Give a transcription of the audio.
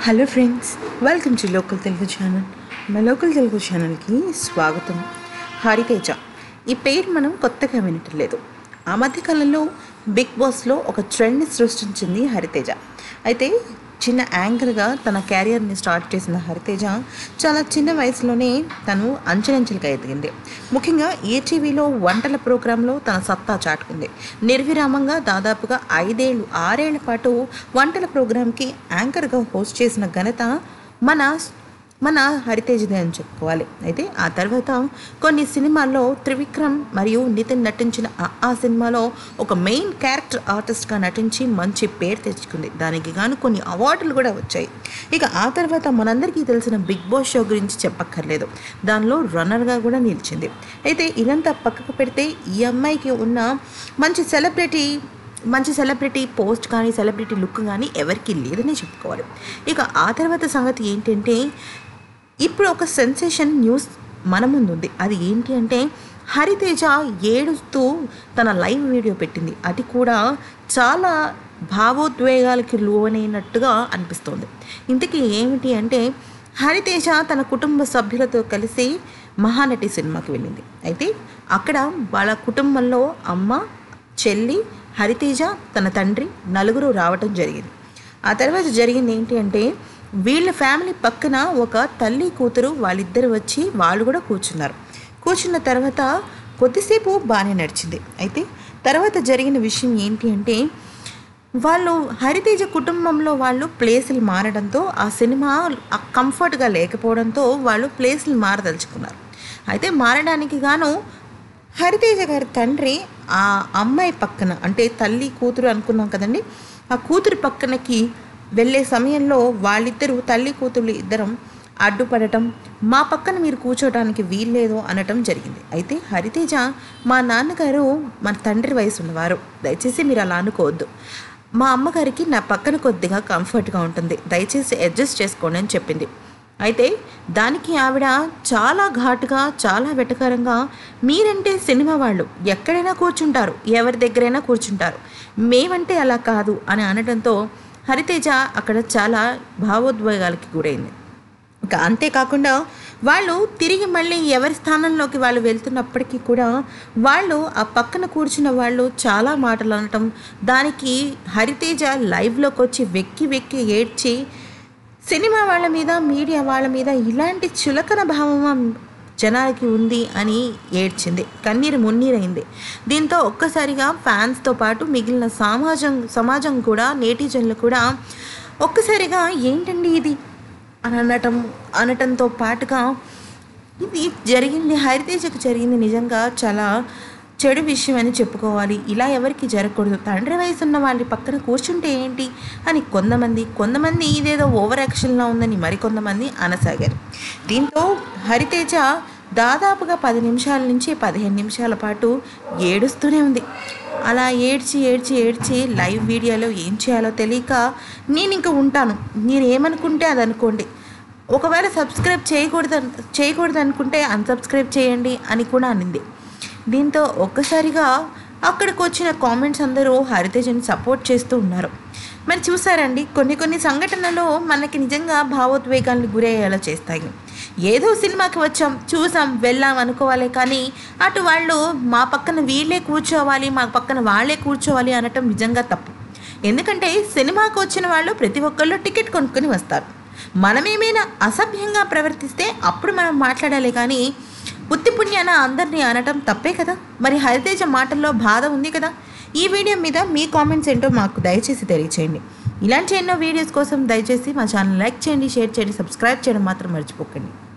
hello friends welcome to local Telugu channel మా local Telugu ఛానల్కి స్వాగతం హరితేజ ఈ పేరు మనం కొత్తగా వినట్లేదు ఆ మధ్యకాలంలో బిగ్ బాస్లో ఒక ట్రెండ్ని సృష్టించింది హరితేజ అయితే చిన్న యాంకర్గా తన క్యారియర్ని స్టార్ట్ చేసిన హరితేజ చాలా చిన్న వయసులోనే తను అంచెలంచెలుగా ఎదిగింది ముఖ్యంగా ఈటీవీలో వంటల ప్రోగ్రాంలో తన సత్తా చాటుకుంది నిర్విరామంగా దాదాపుగా ఐదేళ్ళు ఆరేళ్ల పాటు వంటల ప్రోగ్రాంకి యాంకర్గా హోస్ట్ చేసిన ఘనత మన మన హరితేజ్దే అని చెప్పుకోవాలి అయితే ఆ తర్వాత కొన్ని సినిమాల్లో త్రివిక్రమ్ మరియు నితిన్ నటించిన ఆ ఆ సినిమాలో ఒక మెయిన్ క్యారెక్టర్ ఆర్టిస్ట్గా నటించి మంచి పేరు తెచ్చుకుంది దానికి గాను కొన్ని అవార్డులు కూడా వచ్చాయి ఇక ఆ తర్వాత మనందరికీ తెలిసిన బిగ్ బాస్ షో గురించి చెప్పక్కర్లేదు దానిలో రన్నర్గా కూడా నిలిచింది అయితే ఇదంతా పక్కకు పెడితే ఈ అమ్మాయికి ఉన్న మంచి సెలబ్రిటీ మంచి సెలబ్రిటీ పోస్ట్ కానీ సెలబ్రిటీ లుక్ కానీ ఎవరికి లేదని చెప్పుకోవాలి ఇక ఆ తర్వాత సంగతి ఏంటంటే ఇప్పుడు ఒక సెన్సేషన్ న్యూస్ మన ముందు ఉంది అది ఏంటి అంటే హరితేజ ఏడుస్తూ తన లైవ్ వీడియో పెట్టింది అది కూడా చాలా భావోద్వేగాలకి లోనైనట్టుగా అనిపిస్తోంది ఇంతకీ ఏమిటి అంటే హరితేజ తన కుటుంబ సభ్యులతో కలిసి మహానటి సినిమాకి వెళ్ళింది అయితే అక్కడ వాళ్ళ కుటుంబంలో అమ్మ చెల్లి హరితేజ తన తండ్రి నలుగురు రావటం జరిగింది ఆ తర్వాత జరిగింది ఏంటి అంటే వీళ్ళ ఫ్యామిలీ పక్కన ఒక తల్లి కూతురు వాళ్ళిద్దరు వచ్చి వాళ్ళు కూడా కూర్చున్నారు కూర్చున్న తర్వాత కొద్దిసేపు బాగానే నడిచింది అయితే తర్వాత జరిగిన విషయం ఏంటి అంటే వాళ్ళు హరితేజ కుటుంబంలో వాళ్ళు ప్లేసులు మారడంతో ఆ సినిమా కంఫర్ట్గా లేకపోవడంతో వాళ్ళు ప్లేసులు మారదలుచుకున్నారు అయితే మారడానికి గాను హరితేజ గారి తండ్రి ఆ అమ్మాయి పక్కన అంటే తల్లి కూతురు అనుకున్నాం కదండి ఆ కూతురు పక్కనకి వెళ్ళే సమయంలో వాళ్ళిద్దరూ తల్లి కూతురు ఇద్దరం అడ్డుపడటం మా పక్కన మీరు కూర్చోవడానికి వీల్లేదు అనటం జరిగింది అయితే హరితేజ మా నాన్నగారు మా తండ్రి వయసు ఉన్నవారు దయచేసి మీరు అలా అనుకోవద్దు మా అమ్మగారికి నా పక్కన కొద్దిగా కంఫర్ట్గా ఉంటుంది దయచేసి అడ్జస్ట్ చేసుకోండి అని చెప్పింది అయితే దానికి ఆవిడ చాలా ఘాటుగా చాలా వెటకరంగా మీరంటే సినిమా వాళ్ళు ఎక్కడైనా కూర్చుంటారు ఎవరి దగ్గరైనా కూర్చుంటారు మేమంటే అలా కాదు అని అనడంతో హరితేజ అక్కడ చాలా భావోద్వేగాలకి గురైంది ఇంకా అంతేకాకుండా వాళ్ళు తిరిగి మళ్ళీ ఎవరి స్థానంలోకి వాళ్ళు వెళ్తున్నప్పటికీ కూడా వాళ్ళు ఆ పక్కన కూర్చున్న వాళ్ళు చాలా మాటలు అనటం దానికి హరితేజ లైవ్లోకి వచ్చి వెక్కి వెక్కి ఏడ్చి సినిమా వాళ్ళ మీద మీడియా వాళ్ళ మీద ఇలాంటి చులకన భావం జనాలకి ఉంది అని ఏడ్చింది కన్నీరు మున్నీరైంది దీంతో ఒక్కసారిగా ఫ్యాన్స్తో పాటు మిగిలిన సమాజం సమాజం కూడా నేటిజన్లు కూడా ఒక్కసారిగా ఏంటండి ఇది అని అనటం అనటంతో పాటుగా ఇది జరిగింది హరితేజకు జరిగింది నిజంగా చాలా చెడు విషయం అని చెప్పుకోవాలి ఇలా ఎవరికి జరగకూడదు తండ్రి వయసు ఉన్న వాళ్ళ పక్కన కూర్చుంటే ఏంటి అని కొంతమంది కొంతమంది ఇదేదో ఓవర్ యాక్షన్లా ఉందని మరికొంతమంది అనసాగారు దీంతో హరితేజ దాదాపుగా పది నిమిషాల నుంచి పదిహేను నిమిషాల పాటు ఏడుస్తూనే ఉంది అలా ఏడ్చి ఏడ్చి ఏడ్చి లైవ్ వీడియోలో ఏం చేయాలో తెలియక నేను ఇంకా ఉంటాను మీరు ఏమనుకుంటే అది అనుకోండి ఒకవేళ సబ్స్క్రైబ్ చేయకూడదు చేయకూడదు అనుకుంటే అన్సబ్స్క్రైబ్ చేయండి అని కూడా అనింది దీంతో ఒక్కసారిగా అక్కడికి వచ్చిన కామెంట్స్ అందరూ హరితేజని సపోర్ట్ చేస్తూ ఉన్నారు మరి చూసారండి కొన్ని కొన్ని సంఘటనలు మనకి నిజంగా భావోద్వేగాన్ని గురయ్యేలా చేస్తాయి ఏదో సినిమాకి వచ్చాం చూసాం వెళ్ళాం అనుకోవాలి కానీ అటు వాళ్ళు మా పక్కన వీళ్ళే కూర్చోవాలి మా పక్కన వాళ్ళే కూర్చోవాలి అనటం నిజంగా తప్పు ఎందుకంటే సినిమాకి వచ్చిన వాళ్ళు ప్రతి ఒక్కళ్ళు టికెట్ కొనుక్కొని వస్తారు మనమేమైనా అసభ్యంగా ప్రవర్తిస్తే అప్పుడు మనం మాట్లాడాలి కానీ ఉత్తి పుణ్యాన అందరినీ అనటం తప్పే కదా మరి హరితేజ మాటల్లో బాధ ఉంది కదా ఈ వీడియో మీద మీ కామెంట్స్ ఏంటో మాకు దయచేసి తెలియచేయండి ఇలాంటి ఎన్నో వీడియోస్ కోసం దయచేసి మా ఛానల్ లైక్ చేయండి షేర్ చేయండి సబ్స్క్రైబ్ చేయడం మాత్రం మర్చిపోకండి